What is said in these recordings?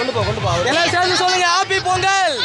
எல்லாம் சேர்ந்து சொல்லுங்க ஹாப்பி பொங்கல்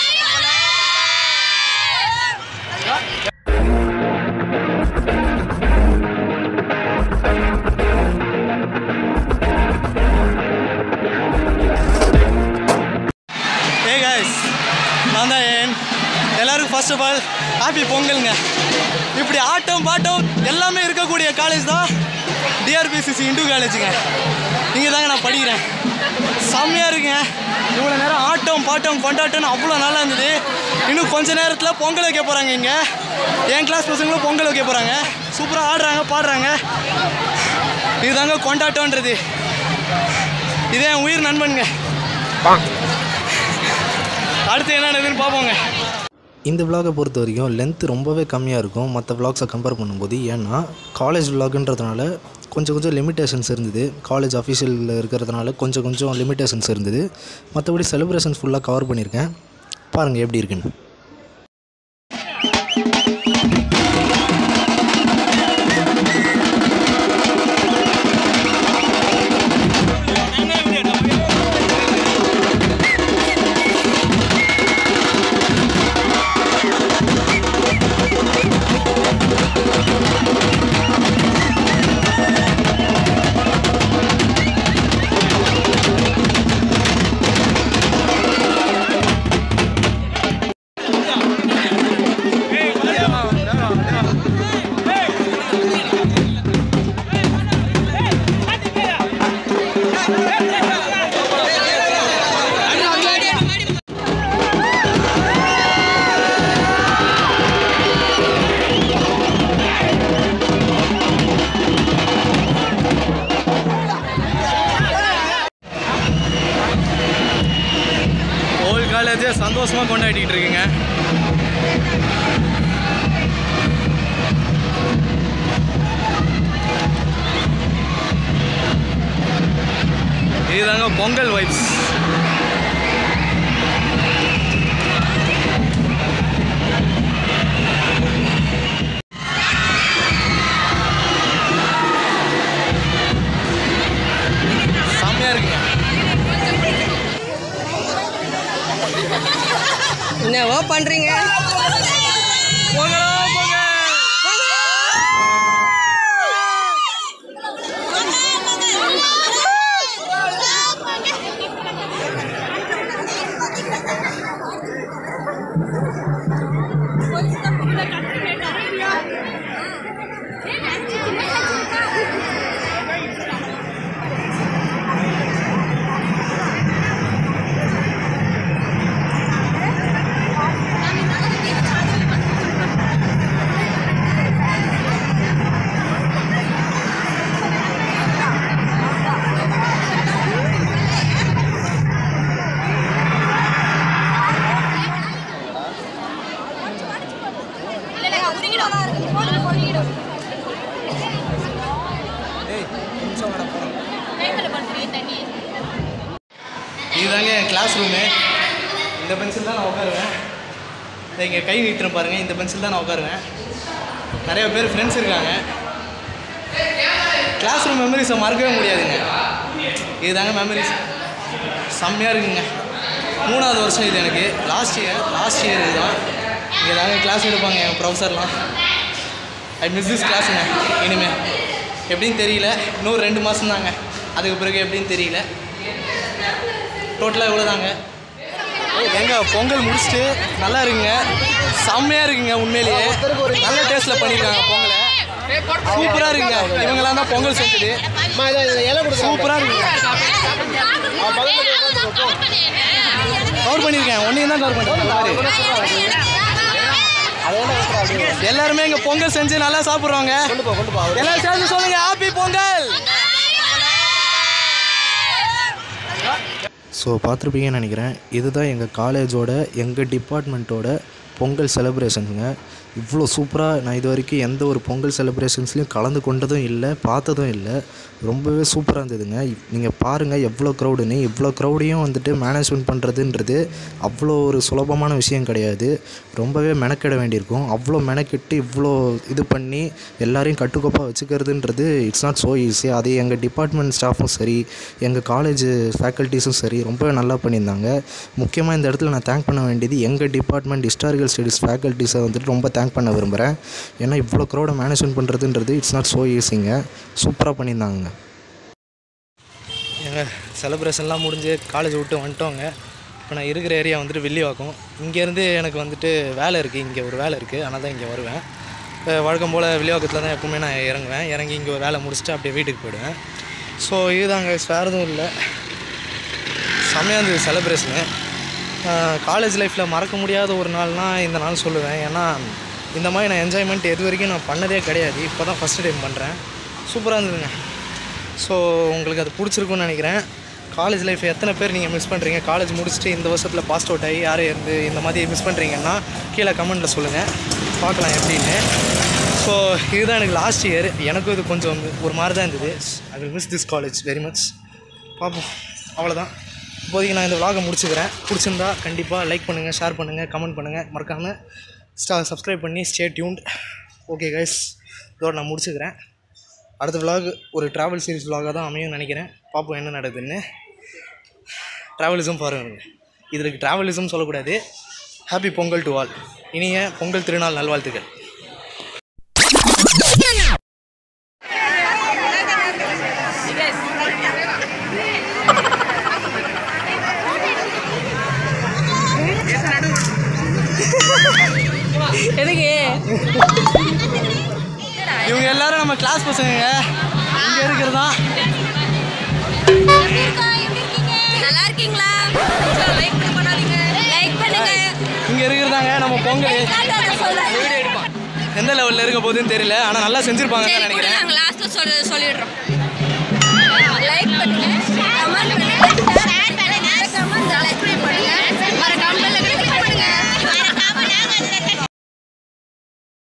ஹே கைஸ் நான் தான் ஏன் எல்லாருக்கும் ஃபர்ஸ்ட் ஆஃப் ஆல் ஹாப்பி பொங்கலுங்க இப்படி ஆட்டம் பாட்டம் எல்லாமே இருக்கக்கூடிய காலேஜ் தான் டிஆர்பிசிசி இந்து காலேஜுங்க இங்கே தாங்க நான் படிக்கிறேன் செம்மையாக இருக்குங்க இவ்வளோ நேரம் ஆட்டம் பாட்டம் கொண்டாட்டம்னு அவ்வளோ நல்லா இருந்தது இன்னும் கொஞ்ச நேரத்தில் பொங்கல் வைக்க போகிறாங்க இங்கே என் கிளாஸ் பசங்களும் பொங்கல் வைக்க போகிறாங்க சூப்பராக ஆடுறாங்க பாடுறாங்க இதுதாங்க கொண்டாட்டம்ன்றது இதே என் உயிர் நண்பனுங்க அடுத்து என்ன நடக்குதுன்னு பார்ப்போங்க இந்த விலாகை பொறுத்த வரைக்கும் லென்த் ரொம்பவே கம்மியாக இருக்கும் மற்ற விலாக்ஸை கம்பேர் பண்ணும்போது ஏன்னா காலேஜ் விலாகுன்றதுனால கொஞ்சம் கொஞ்சம் லிமிட்டேஷன்ஸ் இருந்தது காலேஜ் அஃபிஷியலில் இருக்கிறதுனால கொஞ்சம் கொஞ்சம் லிமிட்டேஷன்ஸ் இருந்தது மற்றபடி செலிப்ரேஷன்ஸ் ஃபுல்லாக கவர் பண்ணியிருக்கேன் பாருங்கள் எப்படி இருக்குன்னு ஹோல் காலேஜே சந்தோஷமாக கொண்டாடிட்டு இருக்குங்க இதுதாங்க பொங்கல் வைப்ஸ் செம்மையாக இருக்குங்க என்னவோ பண்றீங்க பொங்கலோ பொங்கல் இதுதாங்க என் கிளாஸ் ரூமு இந்த பென்சில் தான் நான் உட்காருவேன் இதை இங்கே கை நீட்டுறேன் பாருங்கள் இந்த பென்சில் தான் நான் உட்காருவேன் நிறைய பேர் ஃப்ரெண்ட்ஸ் இருக்காங்க கிளாஸ் ரூம் மெமரிஸை மறக்கவே முடியாதுங்க இதுதாங்க மெமரிஸ் செம்மையாக இருக்குங்க மூணாவது வருஷம் இது எனக்கு லாஸ்ட் இயர் லாஸ்ட் இயர் இதுதான் இங்கே தாங்க கிளாஸ் எடுப்பாங்க என் ப்ரொஃபஸர்லாம் ஐ மிஸ் திஸ் கிளாஸுங்க இனிமேல் எப்படின்னு தெரியல இன்னும் ரெண்டு மாதம் தாங்க அதுக்கு பிறகு எப்படின்னு தெரியல டோட்டலாக இவ்வளோ தாங்க எங்க பொங்கல் முடிச்சுட்டு நல்லா இருக்குங்க செம்மையாக இருக்குங்க உண்மையிலேயே நல்ல டேஸ்ட்டில் பண்ணியிருக்காங்க பொங்கலை சூப்பராக இருக்குங்க இவங்கெல்லாம் தான் பொங்கல் செஞ்சது சூப்பராக இருக்குங்க கவர் பண்ணியிருக்கேன் ஒன்றையும் தான் கவர் பண்ணியிருக்கேன் எல்லாருமே இங்கே பொங்கல் செஞ்சு நல்லா சாப்பிட்றோங்க எல்லாரும் சேர்ந்து சொல்லுங்க ஹாப்பி பொங்கல் ஸோ பார்த்துருப்பீங்கன்னு நினைக்கிறேன் இதுதான் எங்கள் காலேஜோட எங்கள் டிபார்ட்மெண்ட்டோட பொங்கல் செலிப்ரேஷனுங்க இவ்வளோ சூப்பராக நான் இது வரைக்கும் எந்த ஒரு பொங்கல் செலிப்ரேஷன்ஸ்லையும் கலந்து கொண்டதும் இல்லை பார்த்ததும் இல்லை ரொம்பவே சூப்பராக இருந்ததுங்க நீங்கள் பாருங்கள் எவ்வளோ க்ரௌடுன்னு இவ்வளோ க்ரௌடையும் வந்துட்டு மேனேஜ்மெண்ட் பண்ணுறதுன்றது அவ்வளோ ஒரு சுலபமான விஷயம் கிடையாது ரொம்பவே மெனக்கிட வேண்டியிருக்கும் அவ்வளோ மெனக்கிட்டு இவ்வளோ இது பண்ணி எல்லாரையும் கட்டுக்கோப்பாக வச்சுக்கிறதுன்றது இட்ஸ் நாட் ஸோ ஈஸி அது எங்கள் டிபார்ட்மெண்ட் ஸ்டாஃபும் சரி எங்கள் காலேஜ் ஃபேக்கல்ட்டிஸும் சரி ரொம்பவே நல்லா பண்ணியிருந்தாங்க முக்கியமாக இந்த இடத்துல நான் தேங்க் பண்ண வேண்டியது எங்கள் டிபார்ட்மெண்ட் ஹிஸ்டாரிக்கல் ஸ்டடீஸ் ஃபேக்கல்ட்டிஸை வந்துட்டு ரொம்ப தேங்க் பண்ண விரும்புகிறேன் ஏன்னா இவ்வளோ க்ரௌடை மேனேஜ்மெண்ட் பண்ணுறதுன்றது இட்ஸ் நாட் ஸோ ஈஸிங்க சூப்பராக பண்ணியிருந்தாங்க எங்கள் செலிப்ரேஷன்லாம் முடிஞ்சு காலேஜ் விட்டு வந்துட்டோங்க இப்போ நான் இருக்கிற ஏரியா வந்துட்டு வில்லிவாக்கம் இங்கேருந்து எனக்கு வந்துட்டு வேலை இருக்குது இங்கே ஒரு வேலை இருக்குது அதனால் தான் இங்கே வருவேன் இப்போ வழக்கம் போல் வில்லிவாக்கத்தில் தான் எப்பவுமே நான் இறங்குவேன் இறங்கி இங்கே ஒரு வேலை முடிச்சுட்டு அப்படியே வீட்டுக்கு போயிடுவேன் ஸோ இதுதாங்க வேறு எதுவும் இல்லை செம்மையாக இருந்தது செலிப்ரேஷனு காலேஜ் லைஃப்பில் மறக்க முடியாத ஒரு நாள்னால் இந்த நாள் சொல்லுவேன் ஏன்னா இந்த மாதிரி நான் என்ஜாய்மெண்ட் எது வரைக்கும் நான் பண்ணதே கிடையாது இப்போ தான் ஃபஸ்ட்டு டைம் பண்ணுறேன் சூப்பராக இருந்ததுங்க ஸோ உங்களுக்கு அது பிடிச்சிருக்குன்னு நினைக்கிறேன் காலேஜ் லைஃப் எத்தனை பேர் நீங்கள் மிஸ் பண்ணுறீங்க காலேஜ் முடிச்சுட்டு இந்த வருஷத்தில் பாஸ் அவுட் ஆகி யாரும் இருந்து இந்த மாதிரி மிஸ் பண்ணுறீங்கன்னா கீழே கமெண்ட்டில் சொல்லுங்கள் பார்க்கலாம் எப்படின்னு ஸோ இதுதான் எனக்கு லாஸ்ட் இயர் எனக்கும் இது கொஞ்சம் வந்து ஒரு மாதிரி தான் இருந்தது I will miss this college very much பார்ப்போம் அவ்வளோதான் இப்போதைக்கு நான் இந்த vlog-அ முடிச்சுக்கிறேன் பிடிச்சிருந்தா கண்டிப்பாக லைக் பண்ணுங்கள் ஷேர் பண்ணுங்கள் கமெண்ட் பண்ணுங்கள் மறக்காமல் ஸ்டா சப்ஸ்கிரைப் பண்ணி ஸ்டே டியூன்ட் ஓகே கைஸ் இதோட நான் முடிச்சுக்கிறேன் அடுத்த vlog ஒரு ட்ராவல் சீரிஸ் vlog-ஆ தான் அமையும்னு நினைக்கிறேன் பார்ப்போம் என்ன நடக்குதுன்னு ட்ராவலிசம் பாருங்க இதுக்கு ட்ராவலிசம் சொல்லக்கூடாது ஹாப்பி பொங்கல் டு ஆல் இனிய பொங்கல் திருநாள் நல்வாழ்த்துக்கள் எதுக்கு இவங்க எல்லாரும் நம்ம கிளாஸ் பசங்க இங்கே இருக்கிறது தான் நல்லா இருக்கீங்களா லைக் பண்ணாதீங்க லைக் பண்ணுங்க இங்கே இருக்கிறதாங்க நம்ம பொங்கல் எந்த லெவலில் இருக்க போகுதுன்னு தெரியல ஆனால் நல்லா செஞ்சுருப்பாங்கன்னு தான் சரி கூட நினைக்கிறேன் நாங்கள் லாஸ்ட்டில் சொல்ல சொல்லிடுறோம் லைக் பண்ணுங்க